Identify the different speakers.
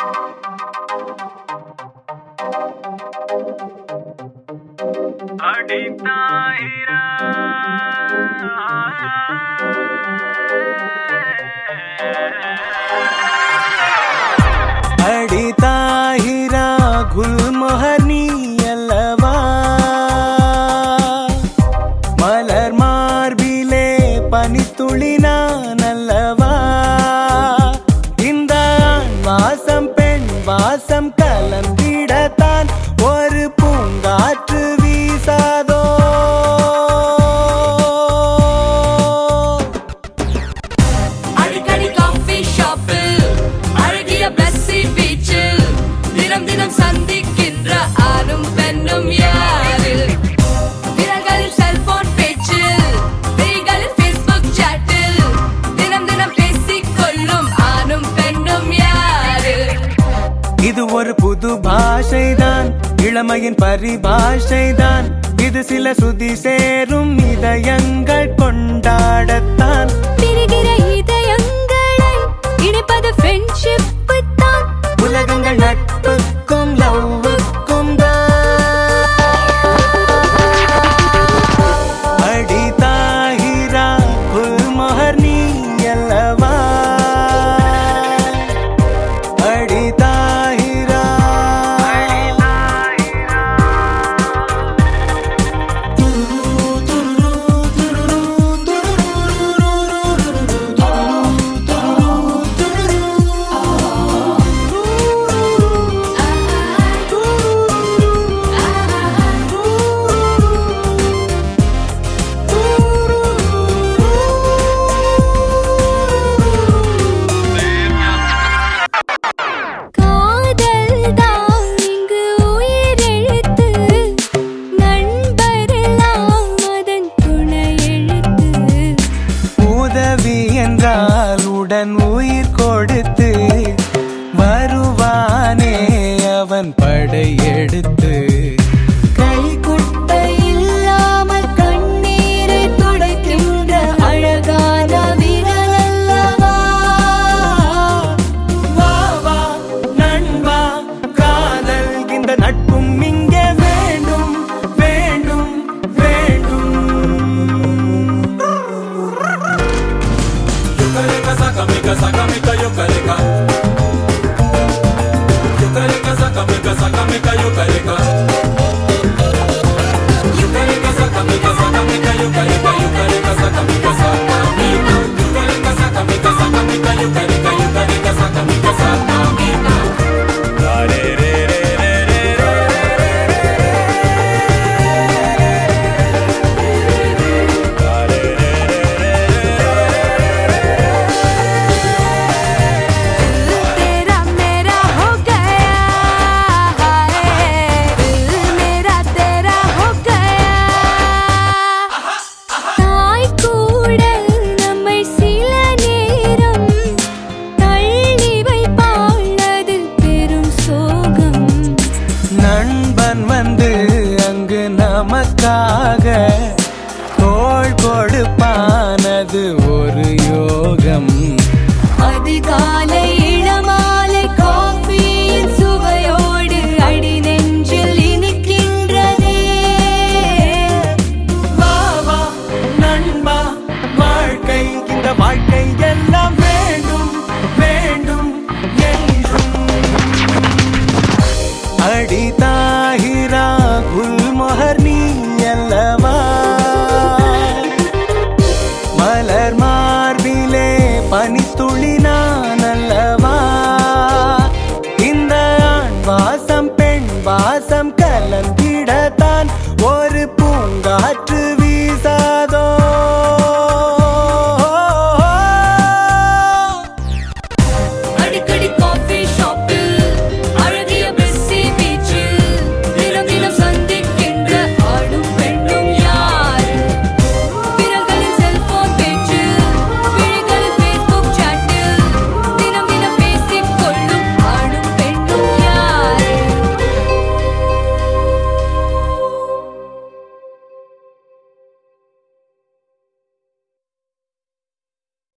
Speaker 1: அடி தாஹிரா குல்மொஹர் நீ அல்லவா மலர் மார்பிலே பனித்துளி நான் அல்லவா இந்த ஆண் வாசம் பெண் வாசம் கலந்திடத்தான் ஒரு பூங்காற்று வீசாதோ
Speaker 2: அடிக்கடி காஃபி ஷாப்பில் அழகிய பிளஸ்ஸி பீச்சில் தினம் தினம் சந்திக்கின்ற ஆணும் பெண்ணும் யாரு விரல்களில் செல்போன் பேச்சில் விழிகளில் ஃபேஸ்புக் சாட்டில் தினம் தினம் பேசிக் கொள்ளும் ஆணும் பெண்ணும் யாரு
Speaker 1: இது ஒரு புது பாஷைதான் இளமையின் பரிபாஷைதான் இது சில சுதி சேரும் இதயங்கள் கொண்டாடத்தான்
Speaker 2: பிரிகிற இதயங்களை இணைப்பது ஃப்ரெண்ட்ஷிப் தான்
Speaker 1: உலகங்கள் நட்புக்கும் லவ்வுக்கும் தான் அடி தாஹிரா குல்மொஹர் நீ அல்லவா அடி தாஹிரா
Speaker 2: காதல் தான் இங்கு உயிரெழுத்து நண்பரெல்லாம் அதன் துணை எழுத்து
Speaker 1: உதவி என்றால் உடன் உயிர் கொடுத்து வருவானே அவன் படையெடுத்து
Speaker 2: கைக்குட்டை இல்லாமல் கண்ணீரை துடைக்கின்ற அழகான விரல் அல்லவா
Speaker 1: வா வா நண்பா காதல் இந்த நட்பும் இங்கே வேண்டும் வேண்டும் வேண்டும்
Speaker 3: Yukareka sakamika sakamika yukareka Yukareka sakamika sakamika yukareka Yukareka sakamika sakamika yukareka yukareka sakamika sakamika Yukareka sakamika sakamika yukareka yukareka sakamika sakamika Re re re re re re
Speaker 2: तेरा मेरा हो गया हाय दिल मेरा तेरा हो गया தாய் கூட நம்மை சில நேரம் தள்ளி வைப்பாள் அது பெரும் சோகம்
Speaker 1: நண்பன் வந்து அங்கு நமக்காக தோள் கொடுப்பானது